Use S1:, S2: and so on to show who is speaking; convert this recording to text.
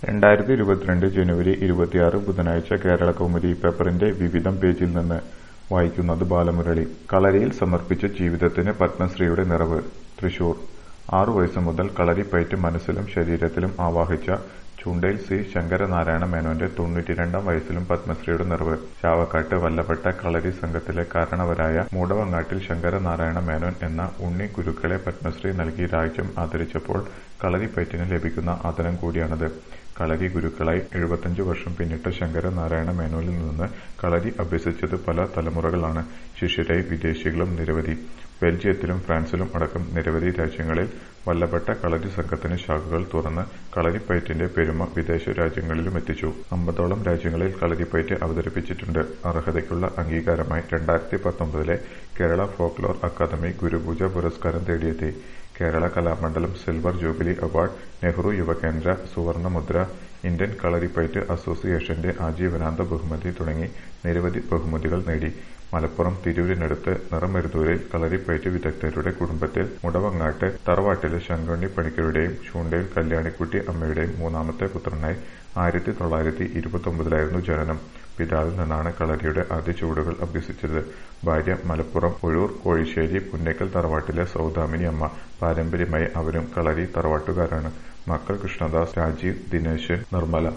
S1: രണ്ടായിരത്തി ഇരുപത്തിരണ്ട് ജനുവരി ഇരുപത്തിയാറ് ബുധനാഴ്ച കേരളകൗമുദി പേപ്പറിന്റെ വിവിധം പേജിൽ നിന്ന് വായിക്കുന്നത് ബാലമുരളി കളരിയിൽ സമർപ്പിച്ച ജീവിതത്തിന് പത്മശ്രീയുടെ നിറവ് തൃശൂർ ആറു വയസ്സു മുതൽ കളരിപ്പയറ്റ് മനസ്സിലും ശരീരത്തിലും ആവാഹിച്ച ചൂണ്ടയിൽ സി ശങ്കരനാരായണ മേനോന്റെ തൊണ്ണൂറ്റിരണ്ടാം വയസ്സിലും പത്മശ്രീയുടെ നിറവ് ചാവക്കാട്ട് വല്ലപ്പെട്ട കളരി സംഘത്തിലെ കാരണവരായ മൂടവങ്ങാട്ടിൽ ശങ്കരനാരായണ മേനോൻ എന്ന ഉണ്ണി ഗുരുക്കളെ പത്മശ്രീ നൽകി രാജ്യം ആദരിച്ചപ്പോൾ കളരിപ്പയറ്റിന് ലഭിക്കുന്ന ആദരം കൂടിയാണത് കളരി ഗുരുക്കളായി എഴുപത്തഞ്ച് വർഷം പിന്നിട്ട ശങ്കരനാരായണ മേനോനിൽ നിന്ന് കളരി അഭ്യസിച്ചത് പല തലമുറകളാണ് ശിഷ്യരായി വിദേശികളും നിരവധി ബെൽജിയത്തിലും ഫ്രാൻസിലും അടക്കം നിരവധി രാജ്യങ്ങളിൽ വല്ലപ്പെട്ട കളരി സംഘത്തിന് ശാഖകൾ തുറന്ന് കളരിപ്പയറ്റിന്റെ പെരുമ വിദേശ രാജ്യങ്ങളിലും എത്തിച്ചു അമ്പതോളം രാജ്യങ്ങളിൽ കളരിപ്പയറ്റ് അവതരിപ്പിച്ചിട്ടുണ്ട് അർഹതയ്ക്കുള്ള അംഗീകാരമായി രണ്ടായിരത്തി പത്തൊമ്പതിലെ കേരള ഫോക്ലോർ അക്കാദമി ഗുരുപൂജ പുരസ്കാരം തേടിയെത്തി Kerala Kalamandalam silver jubilee award Nehru Yuvakendra സുവർണമുദ്ര ഇന്ത്യൻ കളരിപ്പയറ്റ് അസോസിയേഷന്റെ ആജീവനാന്ത ബഹുമതി തുടങ്ങി നിരവധി ബഹുമതികൾ നേടി മലപ്പുറം തിരൂരിനടുത്ത് നിറമരുതൂരിൽ കളരിപ്പയറ്റ് വിദഗ്ധരുടെ കുടുംബത്തിൽ മുടവങ്ങാട്ട് തറവാട്ടിലെ ശങ്കുണ്ണി പണിക്കരുടെയും ചൂണ്ടയിൽ കല്യാണിക്കുട്ടി അമ്മയുടെയും മൂന്നാമത്തെ പുത്രനായി ആയിരത്തി തൊള്ളായിരത്തി ഇരുപത്തൊമ്പതിലായിരുന്നു ജനനം പിതാവിൽ നിന്നാണ് കളരിയുടെ ആദ്യ ചുവടുകൾ അഭ്യസിച്ചത് ഭാര്യ മലപ്പുറം ഒഴൂർ കോഴിശ്ശേരി പുന്നേക്കൽ തറവാട്ടിലെ സൗദാമിനി അമ്മ പാരമ്പര്യമായി അവരും കളരി തറവാട്ടുകാരാണ് മക്കൾ കൃഷ്ണദാസ് രാജീവ് ദിനേശൻ നിർമ്മല